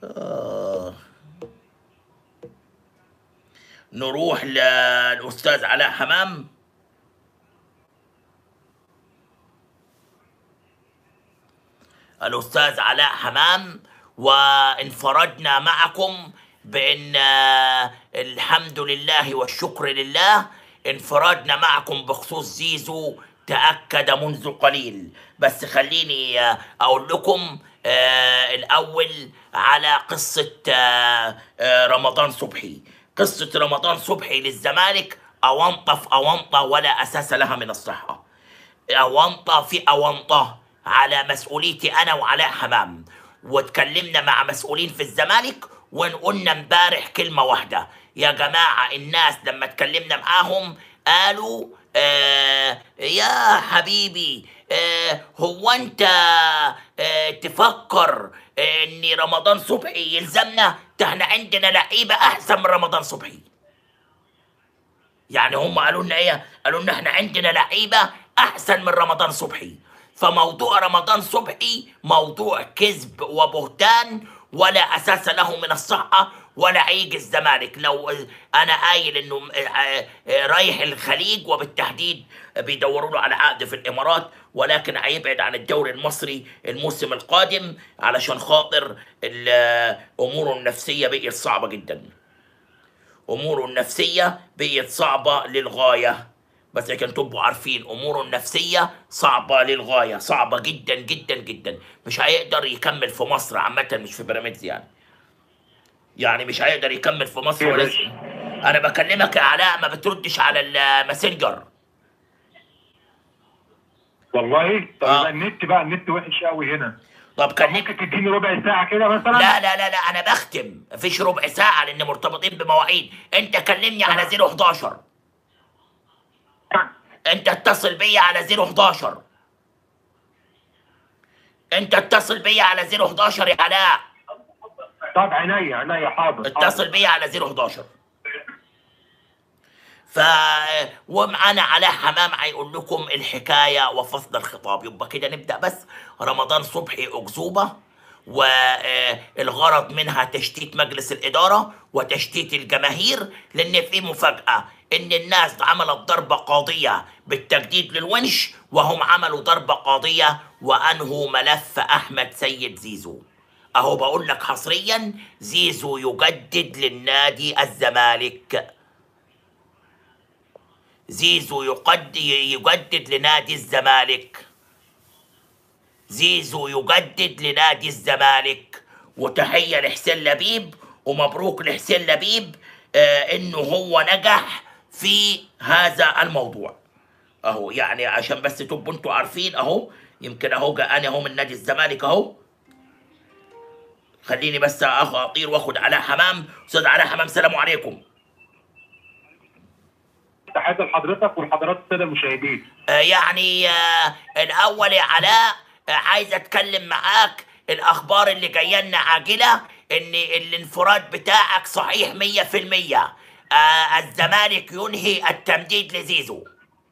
آه. نروح للأستاذ علاء حمام الأستاذ علاء حمام وانفردنا معكم بأن آه، الحمد لله والشكر لله انفردنا معكم بخصوص زيزو تأكد منذ قليل بس خليني آه، أقول لكم آه، الأول على قصة آه، آه، رمضان صبحي قصة رمضان صبحي للزمالك أونطة في أونطة ولا أساس لها من الصحة أونطة في أونطة على مسؤوليتي أنا وعلاء حمام واتكلمنا مع مسؤولين في الزمالك وقلنا امبارح كلمة واحدة يا جماعة الناس لما اتكلمنا معاهم قالوا آه يا حبيبي آه هو انت آه تفكر آه ان رمضان صبحي يلزمنا ده احنا عندنا لعيبة احسن من رمضان صبحي يعني هم قالوا لنا ايه قالوا لنا احنا عندنا لعيبه احسن من رمضان صبحي فموضوع رمضان صبحي موضوع كذب وبهتان ولا اساس له من الصحه ولا هيجي الزمالك لو انا قايل انه آه، آه، رايح الخليج وبالتحديد بيدوروا له على عقد في الامارات ولكن هيبعد عن الدوري المصري الموسم القادم علشان خاطر ال- اموره النفسيه بقت صعبه جدا اموره النفسيه بقت صعبه للغايه بس عشان تبقوا عارفين اموره النفسيه صعبه للغايه صعبه جدا جدا جدا مش هيقدر يكمل في مصر عامه مش في بيراميدز يعني يعني مش هيقدر يكمل في مصر يا ولا باشا. انا بكلمك يا علاء ما بتردش على الماسنجر والله طب آه. يبقى النت بقى النت وحش قوي هنا طب طب كلمني ممكن تديني ربع ساعه كده مثلا لا لا لا لا انا بختم مفيش ربع ساعه لان مرتبطين بمواعيد انت كلمني على 011 انت اتصل بيا على 011 انت اتصل بيا على 011 يا علاء طب عينيا عينيا حاضر اتصل بيا على 011 ف ومعانا علاء حمام هيقول لكم الحكايه وفصل الخطاب يبقى كده نبدا بس رمضان صبحي اكذوبه والغرض منها تشتيت مجلس الاداره وتشتيت الجماهير لان في مفاجاه ان الناس عملت ضربه قاضيه بالتجديد للونش وهم عملوا ضربه قاضيه وانهوا ملف احمد سيد زيزو اهو بقول لك حصريا زيزو يجدد للنادي الزمالك زيزو يقد يجدد لنادي الزمالك زيزو يجدد لنادي الزمالك وتحية لحسين لبيب ومبروك لحسين لبيب آه انه هو نجح في هذا الموضوع اهو يعني عشان بس تبقوا انتوا عارفين اهو يمكن اهو جاءني اهو من نادي الزمالك اهو خليني بس اخ اطير واخد علاء حمام استاذ علاء حمام سلام عليكم تحياتي لحضرتك ولحضرات الساده المشاهدين آه، يعني آه، الاول يا علاء آه، عايز اتكلم معاك الاخبار اللي جايه لنا عاجله ان الانفراد بتاعك صحيح 100% آه، الزمالك ينهي التمديد لزيزو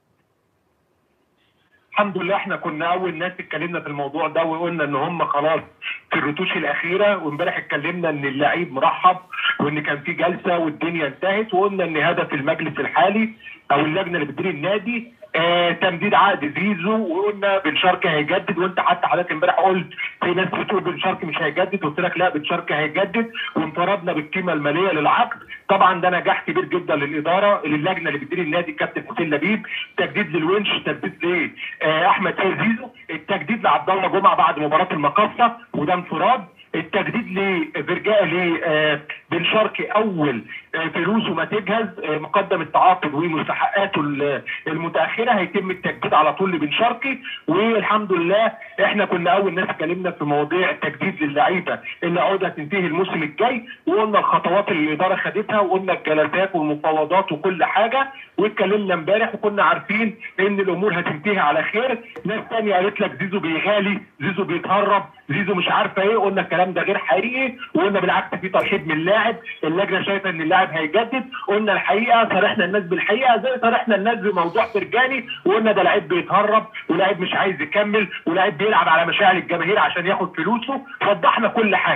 الحمد لله احنا كنا اول ناس اتكلمنا في الموضوع ده وقلنا ان هم خلاص في الرتوش الاخيره وامبارح اتكلمنا ان اللعيب مرحب وان كان في جلسه والدنيا انتهت وقلنا ان هدف المجلس الحالي او اللجنه اللي بتدير النادي آه تمديد عقد زيزو وقلنا بن شرقي هيجدد وانت حتى حضرتك امبارح قلت في ناس بتقول بن شرقي مش هيجدد قلت لك لا بن شرقي هيجدد وانفردنا بالقيمه الماليه للعقد طبعا ده نجاح كبير جدا للاداره للجنه اللي بتدير النادي الكابتن حسين لبيب تجديد للونش تجديد ل آه، احمد سيد زيزو التجديد لعبد الله جمعه بعد مباراه المقاصه وده انفراد التجديد لفرجاء لبن شرقي اول آه، فلوسه ما تجهز آه، مقدم التعاقد ومستحقاته ال- المتاخره هيتم التجديد على طول لبن شرقي والحمد لله احنا كنا اول ناس اتكلمنا في مواضيع التجديد للعيبه اللي عقودها تنتهي الموسم الجاي وقلنا الخطوات اللي الاداره خدتها وقلنا الجلسات والمفاوضات وكل حاجه واتكلمنا امبارح وكنا عارفين ان الامور هتنتهي على خير ناس تانية قالت لك زيزو بيغالي زيزو بيتهرب زيزو مش عارفه ايه قلنا الكلام ده غير حقيقي وقلنا بالعكس في ترحيب من اللاعب اللجنه شايفه ان اللاعب هيجدد قلنا الحقيقه صارحنا الناس بالحقيقه زي صارحنا الناس بموضوع فرجاني وقلنا ده لعيب بيتهرب ولاعيب مش عايز يكمل ولاعيب بيلعب على مشاعر الجماهير عشان ياخد فلوسه وضحنا كل حاجه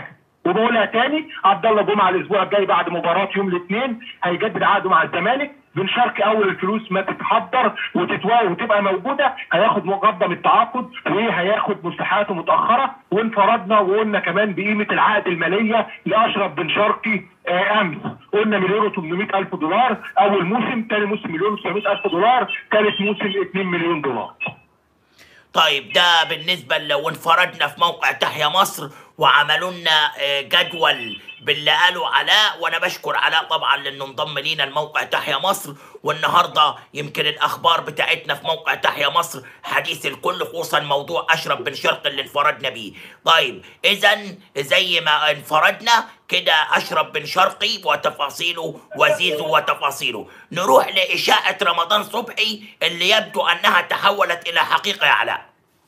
وبقولها تاني عبد الله جمعه الاسبوع الجاي بعد مباراه يوم الاثنين هيجدد عقده مع الزمالك بن شرقي اول الفلوس ما تتحضر وتتواجه وتبقى موجوده هياخد مقدم التعاقد وهياخد مستحقاته متاخره وانفردنا وقلنا كمان بقيمه العقد الماليه لاشرف بن شرقي آه امس قلنا مليون و800 الف دولار اول موسم ثاني موسم مليون و900 الف دولار ثالث موسم 2 مليون دولار طيب ده بالنسبة لو انفردنا في موقع تحيا مصر وعملوا لنا آه، جدول باللي قالوا علاء وانا بشكر علاء طبعا لانه انضم لينا الموقع تحيا مصر والنهارده يمكن الاخبار بتاعتنا في موقع تحيا مصر حديث الكل خصوصا موضوع اشرف بن شرقي اللي انفردنا بيه طيب اذا زي ما انفردنا كده اشرف بن شرقي وتفاصيله وزيزو وتفاصيله نروح لاشاعه رمضان صبحي اللي يبدو انها تحولت الى حقيقه يا علاء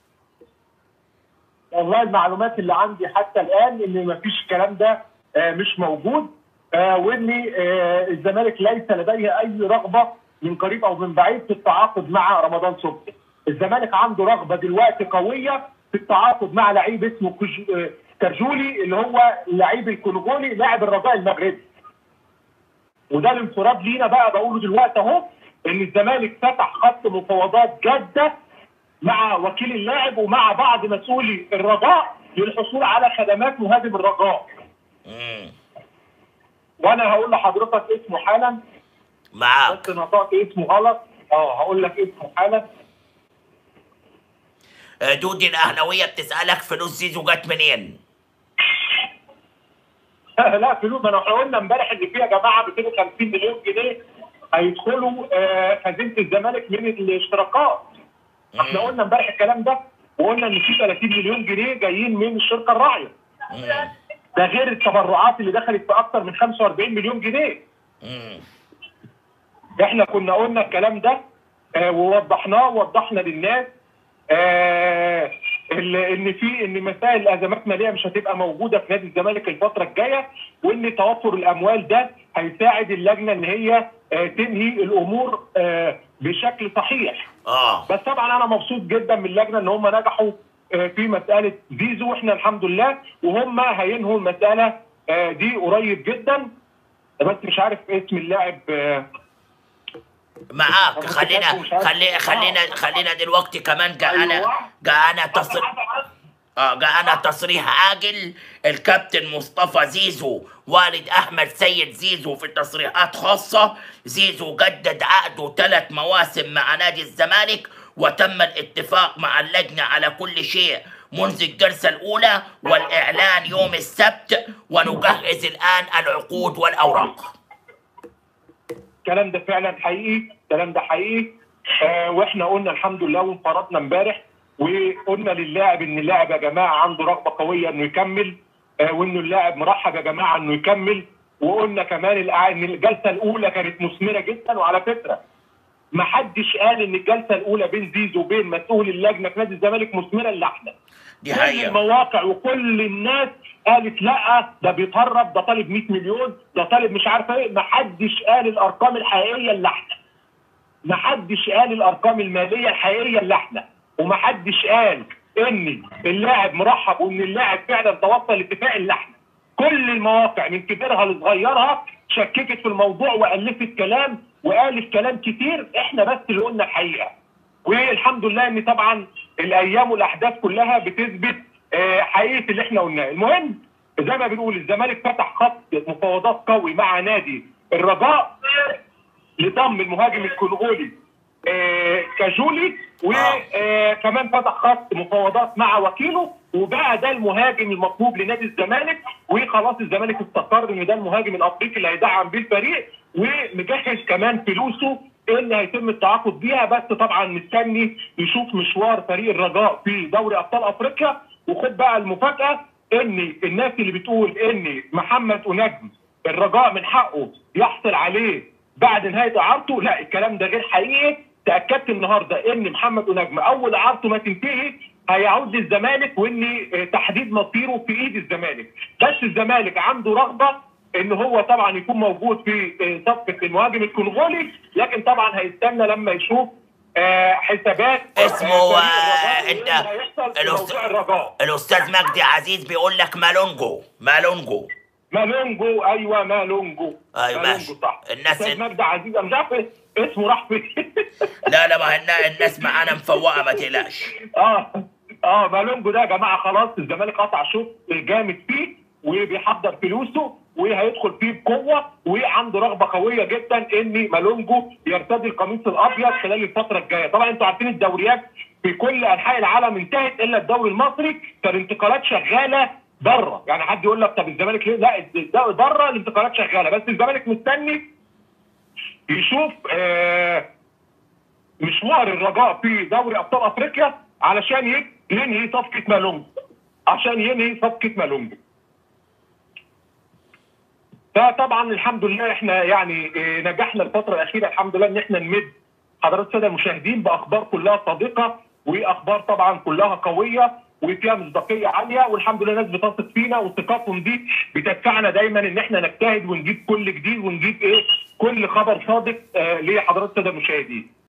والله المعلومات اللي عندي حتى الان ان مفيش الكلام ده آه، مش موجود آه، وان آه، الزمالك ليس لديه اي رغبه من قريب او من بعيد في التعاقد مع رمضان صبحي. الزمالك عنده رغبه دلوقتي قويه في التعاقد مع لعيب اسمه كج- آه، كرجولي اللي هو اللعيب الكونغولي لاعب الرجاء المغربي. وده الانفراد لينا بقى بقوله دلوقتي اهو ان الزمالك فتح خط مفاوضات جاده مع وكيل اللاعب ومع بعض مسؤولي الرجاء للحصول على خدمات مهاجم الرجاء مم. وانا هقول لحضرتك اسمه حالا معاك بس نطقت اسمه غلط اه هقول لك اسمه حالا آه، دودي الاهلاويه بتسالك فلوس زيزو جت منين لا فلوس ما احنا قلنا امبارح ان في يا جماعه 250 مليون جنيه هيدخلوا آه، خزينه الزمالك من الاشتراكات احنا قلنا امبارح الكلام ده وقلنا ان في 30 مليون جنيه جايين من الشركه الراعيه مم. ده غير التبرعات اللي دخلت في اكثر من 45 مليون جنيه مم. احنا كنا قلنا الكلام ده آه ووضحناه ووضحنا للناس آه ال- ان في ان مسائل الازمات ماليه مش هتبقى موجوده في نادي الزمالك الفتره الجايه وان توفر الاموال ده هيساعد اللجنه ان هي آه تنهي الامور آه بشكل صحيح اه بس طبعا انا مبسوط جدا من اللجنه ان هم نجحوا آه، في مساله زيزو واحنا الحمد لله وهم هينهوا المساله آه، دي قريب جدا بس مش عارف اسم اللاعب آه، معاك أنا خلينا كنت مش عارف. خلي خلينا آه. خلينا دلوقتي كمان جاءنا أيوة. جاءنا تصريح اه جاءنا تصريح عاجل الكابتن مصطفى زيزو والد احمد سيد زيزو في تصريحات خاصه زيزو جدد عقده ثلاث مواسم مع نادي الزمالك وتم الاتفاق مع اللجنه على كل شيء منذ الجلسه الاولى والاعلان يوم السبت ونجهز الان العقود والاوراق الكلام ده فعلا حقيقي الكلام ده حقيقي آه واحنا قلنا الحمد لله وانفرضنا امبارح وقلنا للاعب ان اللاعب يا جماعه عنده رغبه قويه انه يكمل آه وانه اللاعب مرحب يا جماعه انه يكمل وقلنا كمان الأع- ان الجلسه الاولى كانت مثمره جدا وعلى فكره ما حدش قال ان الجلسه الاولى بين زيزو وبين مسؤول اللجنه في نادي الزمالك مثمره الا احنا دي كل حقيقه المواقع وكل الناس قالت لا ده بيتهرب ده طالب 100 مليون ده طالب مش عارفه ايه ما حدش قال الارقام الحقيقيه اللي احنا ما حدش قال الارقام الماليه الحقيقيه اللي احنا وما حدش قال ان اللاعب مرحب وان اللاعب فعلا توصل لاتفاق اللي احنا كل المواقع من كبيرها لصغيرها شككت في الموضوع والفت كلام وقالت كلام كتير احنا بس اللي قلنا الحقيقه والحمد لله ان طبعا الايام والاحداث كلها بتثبت آه، حقيقه اللي احنا قلناه المهم زي ما بنقول الزمالك فتح خط مفاوضات قوي مع نادي الرجاء لضم المهاجم الكونغولي آه، كاجولي وكمان فتح خط مفاوضات مع وكيله وبقى ده المهاجم المطلوب لنادي الزمالك وخلاص الزمالك استقر ان ده المهاجم الافريقي اللي هيدعم بيه الفريق ومجهز كمان فلوسه اللي هيتم التعاقد بيها بس طبعا مستني يشوف مشوار فريق الرجاء في دوري ابطال افريقيا وخد بقى المفاجاه ان الناس اللي بتقول ان محمد انجم الرجاء من حقه يحصل عليه بعد نهايه اعارته لا الكلام ده غير حقيقي تاكدت النهارده ان محمد انجم اول اعارته ما تنتهي هيعود للزمالك وان آه، تحديد مصيره في ايد الزمالك بس الزمالك عنده رغبه ان هو طبعا يكون موجود في آه، صفقه المهاجم الكونغولي لكن طبعا هيستنى لما يشوف آه، حسابات اسمه، آه، آه، فريق انت- الرجاء وإيه اللي هيحصل في الأست- موضوع الرجاء الاستاذ مجدي عزيز بيقول لك مالونجو مالونجو مالونجو ايوه مالونجو أيوة، مالونجو ماشي. صح الناس- استاذ مجدي عزيز انا مش عارف إيه- اسمه راح فين لا لا ما هن- الناس معانا مفوقه ما تقلقش اه اه مالونجو ده يا جماعه خلاص الزمالك قطع شوط جامد فيه وبيحضر فلوسه وهيدخل فيه بقوه وعنده رغبه قويه جدا ان مالونجو يرتدي القميص الابيض خلال الفتره الجايه طبعا انتوا عارفين الدوريات في كل انحاء العالم انتهت الا الدوري المصري فالانتقالات شغاله بره يعني حد يقول لك طب الزمالك ليه لا الد- بره الانتقالات شغاله بس الزمالك مستني يشوف آه مشوار الرجاء في دوري ابطال افريقيا علشان ي- ينهي صفقه مالونج عشان ينهي صفقه مالونج فطبعا الحمد لله احنا يعني اه، نجحنا الفتره الاخيره الحمد لله ان احنا نمد حضرات الساده المشاهدين باخبار كلها صادقه واخبار طبعا كلها قويه وفيها مصداقيه عاليه والحمد لله الناس بتثق فينا وثقتهم دي بتدفعنا دايما ان احنا نجتهد ونجيب كل جديد ونجيب ايه كل خبر صادق اه، لحضرات الساده المشاهدين